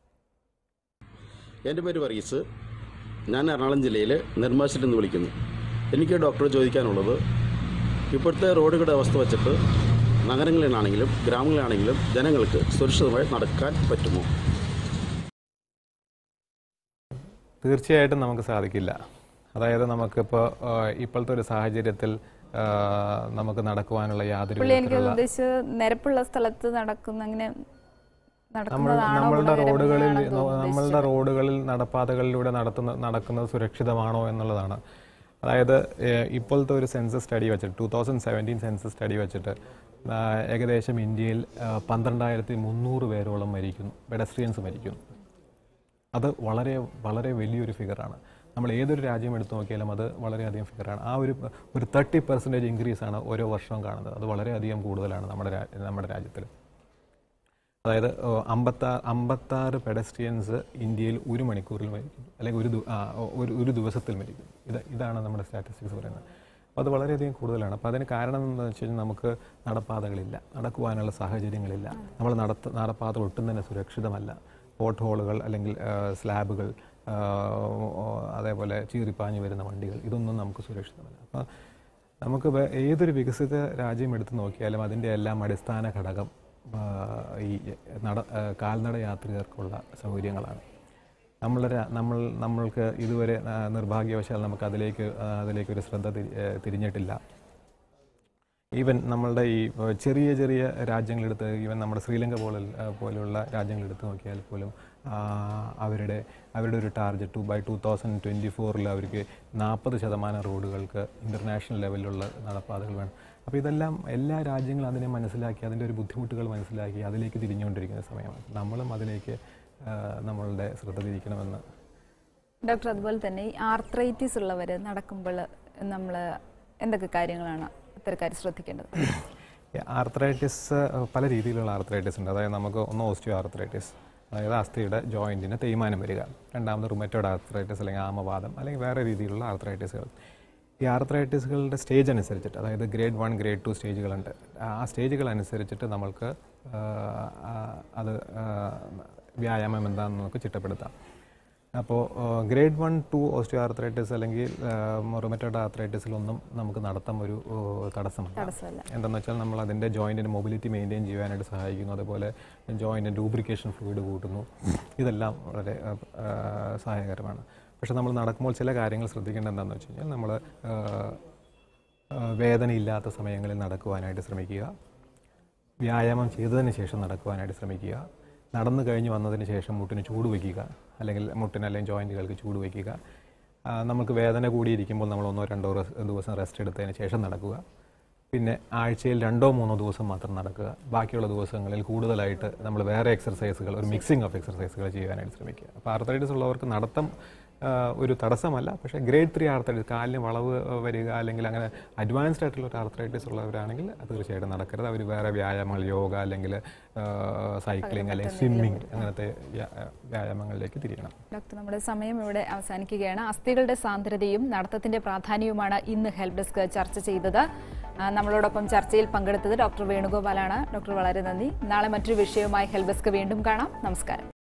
എൻ്റെ പേര് വർഗീസ് ഞാൻ എറണാകുളം ജില്ലയിൽ നെന്മാശിൽ നിന്ന് വിളിക്കുന്നു എനിക്ക് ഡോക്ടറോട് ചോദിക്കാനുള്ളത് ഇപ്പോഴത്തെ റോഡുകളുടെ അവസ്ഥ വെച്ചിട്ട് നഗരങ്ങളിലാണെങ്കിലും ഗ്രാമങ്ങളിലാണെങ്കിലും ജനങ്ങൾക്ക് സുരക്ഷിതമായി നടക്കാൻ പറ്റുമോ തീർച്ചയായിട്ടും നമുക്ക് സാധിക്കില്ല അതായത് നമുക്കിപ്പോൾ ഇപ്പോഴത്തെ ഒരു സാഹചര്യത്തിൽ ആ, നമുക്ക് നടക്കുവാനുള്ള യാതൊരു പുള്ളി എനിക്ക് വിധത്തിലുള്ള ഉദ്ദേശിച്ചത് നിരപ്പുള്ള സ്ഥലത്ത് നടക്കുന്ന അങ്ങനെ നമ്മൾ നടക്കുന്നതാണോ നമ്മളുടെ റോഡുകളിൽ ഗുണകരമെന്നാണോ നമ്മളുടെ റോഡുകളിൽ നടപ്പാതകളിലൂടെ നടത്തുന്ന നടക്കുന്നത് സുരക്ഷിതമാണോ എന്നുള്ളതാണ് അതായത് ഏഹ്, ഇപ്പോഴത്തെ ഒരു സെൻസസ് സ്റ്റഡി വെച്ചിട്ട് two thousand seventeen census study വെച്ചിട്ട് ആ, ഏകദേശം ഇന്ത്യയിൽ ആ, പന്ത്രണ്ടായിരത്തി മുന്നൂറ് പേരോളം മരിക്കുന്നു പെഡസ്ട്രിയൻസ് മരിക്കുന്നു അത് വളരെ വളരെ വലിയൊരു ഫിഗറാണ് നമ്മൾ ഏതൊരു രാജ്യം എടുത്തു നോക്കിയാലും അത് വളരെയധികം ഫിഗറാണ് ആ ഒരു ഒരു തേർട്ടി പെർസെൻറ്റേജ് ഇൻക്രീസ് ആണ് ഓരോ വർഷവും കാണുന്നത് അത് വളരെയധികം കൂടുതലാണ് നമ്മുടെ രാ- നമ്മുടെ രാജ്യത്തിൽ അതായത് അമ്പത്താറ് അമ്പത്താറ് പെഡസ്ട്രിയൻസ് ഇന്ത്യയിൽ ഒരു മണിക്കൂറിൽ മരിക്കുന്നു അല്ലെങ്കിൽ ഒരു ദി- ആ, ഒരു ഒരു ദിവസത്തിൽ മരിക്കുന്നു ഇത് ഇതാണ് നമ്മുടെ സ്റ്റാറ്റിസ്റ്റിക്സ് പറയുന്നത് അപ്പോൾ അത് വളരെയധികം കൂടുതലാണ് അപ്പോൾ അതിന് കാരണം എന്താണെന്ന് വെച്ച് കഴിഞ്ഞാൽ നമുക്ക് നടപ്പാതകളില്ല നടക്കുവാനുള്ള സാഹചര്യങ്ങളില്ല നമ്മൾ നടത്ത നടപ്പാത ഒട്ടും തന്നെ സുരക്ഷിതമല്ല പോട്ട് ഹോളുകൾ അല്ലെങ്കിൽ ആ, സ്ലാബുകൾ ആ, അതേപോലെ ചീറിപ്പാഞ്ഞു വരുന്ന വണ്ടികൾ ഇതൊന്നും നമുക്ക് സുരക്ഷിതമല്ല അപ്പോൾ നമുക്ക് വേ- ഏതൊരു വികസിത രാജ്യം എടുത്തു നോക്കിയാലും അതിൻ്റെ എല്ലാം അടിസ്ഥാന ഘടകം ആ, ഈ നട ആ, കാൽനട യാത്രികർക്കുള്ള സൗകര്യങ്ങളാണ് നമ്മളുടെ രാ- നമ്മൾ നമ്മൾക്ക് ഇതുവരെ ആ, നിർഭാഗ്യവശാൽ നമുക്ക് അതിലേക്ക് ആ, അതിലേക്ക് ഒരു ശ്രദ്ധ തിരി- ഏ, തിരിഞ്ഞിട്ടില്ല ഈവൻ നമ്മളുടെ ഈ ഏഹ്, ചെറിയ ചെറിയ രാജ്യങ്ങളെടുത്ത് ഈവൻ നമ്മുടെ ശ്രീലങ്ക പോലെ പോലെയുള്ള രാജ്യങ്ങളെടുത്ത് നോക്കിയാൽ പോലും ആ, അവരുടെ അവരുടെ ഒരു target to by two thousand twenty ഫോറിൽ അവർക്ക് നാൽപ്പത് ശതമാനം റോഡുകൾക്ക് ഇൻ്റർനാഷണൽ ലെവലിലുള്ള നടപ്പാതകൾ വേണം അപ്പോൾ ഇതെല്ലാം എല്ലാ രാജ്യങ്ങളും അതിനെ മനസ്സിലാക്കി അതിൻ്റെ ഒരു ബുദ്ധിമുട്ടുകൾ മനസ്സിലാക്കി അതിലേക്ക് തിരിഞ്ഞുകൊണ്ടിരിക്കുന്ന സമയമാണ് നമ്മളും അതിലേക്ക് ആ, നമ്മളുടെ ശ്രദ്ധ തിരിക്കണമെന്ന് ഡോക്ടർ അതുപോലെ തന്നെ ഈ ആർത്രൈറ്റിസ് ഉള്ളവർ നടക്കുമ്പോൾ നമ്മൾ എന്തൊക്കെ കാര്യങ്ങളാണ് അത്തരക്കാർ ശ്രദ്ധിക്കേണ്ടത് ആർത്രൈറ്റിസ് പല രീതിയിലുള്ള ആർത്രൈറ്റിസ് ഉണ്ട് അതായത് നമുക്ക് ഒന്ന് ഓസ്റ്റിയോ ആർത്രൈറ്റിസ് അതായത് അസ്ഥിയുടെ ജോയിൻറ്റിന് തേയ്മാനം വരിക രണ്ടാമത് റുമറ്റോഡ് ആർത്രൈറ്റിസ് അല്ലെങ്കിൽ ആമവാദം അല്ലെങ്കിൽ വേറെ രീതിയിലുള്ള ആർത്രൈറ്റിസുകൾ ഈ ആർത്രൈറ്റിസുകളുടെ സ്റ്റേജ് അനുസരിച്ചിട്ട് അതായത് ഗ്രേഡ് വൺ ഗ്രേഡ് ടു സ്റ്റേജുകളുണ്ട് ആ സ്റ്റേജുകൾ അനുസരിച്ചിട്ട് നമ്മൾക്ക് ആ, ആ, അത് ആ, വ്യായാമം എന്താണെന്ന് നമുക്ക് ചിട്ടപ്പെടുത്താം അപ്പോൾ grade one two osteoarthritis rheumatoid റൊമറ്റോഡ് ആർത്രൈറ്റിസിലൊന്നും നമുക്ക് നടത്താൻ ഒരു ഏഹ്, തടസ്സമല്ല തടസ്സമല്ല. എന്താണെന്ന് വെച്ചാൽ നമ്മൾ അതിൻ്റെ ജോയിൻറ്റിൻ്റെ മൊബിലിറ്റി മെയിൻറ്റെയിൻ ചെയ്യാനായിട്ട് സഹായിക്കുന്നു അതുപോലെ ജോയിൻറ്റ് ലൂബ്രിക്കേഷൻ ഫ്ലൂയിഡ് കൂട്ടുന്നു ഇതെല്ലാം വളരെ ഏഹ്, ഏഹ്, സഹായകരമാണ് പക്ഷെ നമ്മൾ നടക്കുമ്പോൾ ചില കാര്യങ്ങൾ ശ്രദ്ധിക്കേണ്ടത് എന്താണെന്ന് വെച്ച് കഴിഞ്ഞാൽ നമ്മൾ വേദനയില്ലാത്ത സമയങ്ങളിൽ നടക്കുവാനായിട്ട് ശ്രമിക്കുക വ്യായാമം ചെയ്തതിന് ശേഷം നടക്കുവാനായിട്ട് ശ്രമിക്കുക നടന്നു കഴിഞ്ഞ് വന്നതിന് ശേഷം മുട്ടിന് ചൂട് വയ്ക്കുക അല്ലെങ്കിൽ മുട്ടിന് അല്ലെങ്കിൽ ജോയിൻറ്റുകൾക്ക് ചൂട് വയ്ക്കുക ആ, നമുക്ക് വേദന കൂടിയിരിക്കുമ്പോൾ നമ്മൾ ഒന്നോ രണ്ടോ റെസ്- ദിവസം റെസ്റ്റ് എടുത്തതിന് ശേഷം നടക്കുക പിന്നെ ആഴ്ചയിൽ രണ്ടോ മൂന്നോ ദിവസം മാത്രം നടക്കുക ബാക്കിയുള്ള ദിവസങ്ങളിൽ കൂടുതലായിട്ട് നമ്മൾ വേറെ എക്സർസൈസുകൾ ഒരു മിക്സിംഗ് ഓഫ് എക്സർസൈസുകൾ ചെയ്യാനായിട്ട് ശ്രമിക്കുക അപ്പോൾ ആർത്രൈറ്റിസ് ഉള്ളവർക്ക് നടത്തം ആ, ഒരു തടസ്സമല്ല പക്ഷേ ഗ്രേഡ് ത്രീ ആർത്രൈറ്റിസ് കാലിന് വളവ് വരിക അല്ലെങ്കിൽ അങ്ങനെ അഡ്വാൻസ്ഡ് ആയിട്ടുള്ള ഒരു ആർത്രൈറ്റിസ് ഉള്ളവരാണെങ്കിൽ അത് തീർച്ചയായിട്ടും നടക്കരുത് അവർ വേറെ വ്യായാമങ്ങൾ യോഗ അല്ലെങ്കിൽ സൈക്ലിംഗ് അല്ലെങ്കിൽ സ്വിമ്മിങ് അങ്ങനത്തെ വ്യാ- വ്യായാമങ്ങളിലേക്ക് തിരിയണം ഡോക്ടർ നമ്മുടെ സമയം ഇവിടെ അവസാനിക്കുകയാണ് അസ്ഥികളുടെ സാന്ദ്രതയും നടത്തത്തിന്റെ പ്രാധാന്യവുമാണ് ഇന്ന് ഹെൽപ്പ് ഡെസ്ക് ചർച്ച ചെയ്തത് ആ, നമ്മളോടൊപ്പം ചർച്ചയിൽ പങ്കെടുത്തത് ഡോക്ടർ വേണുഗോപാലാണ് ഡോക്ടർ വളരെ നന്ദി നാളെ മറ്റൊരു വിഷയവുമായി ഹെൽപ്പ് ഡെസ്ക് വീണ്ടും കാണാം നമസ്കാരം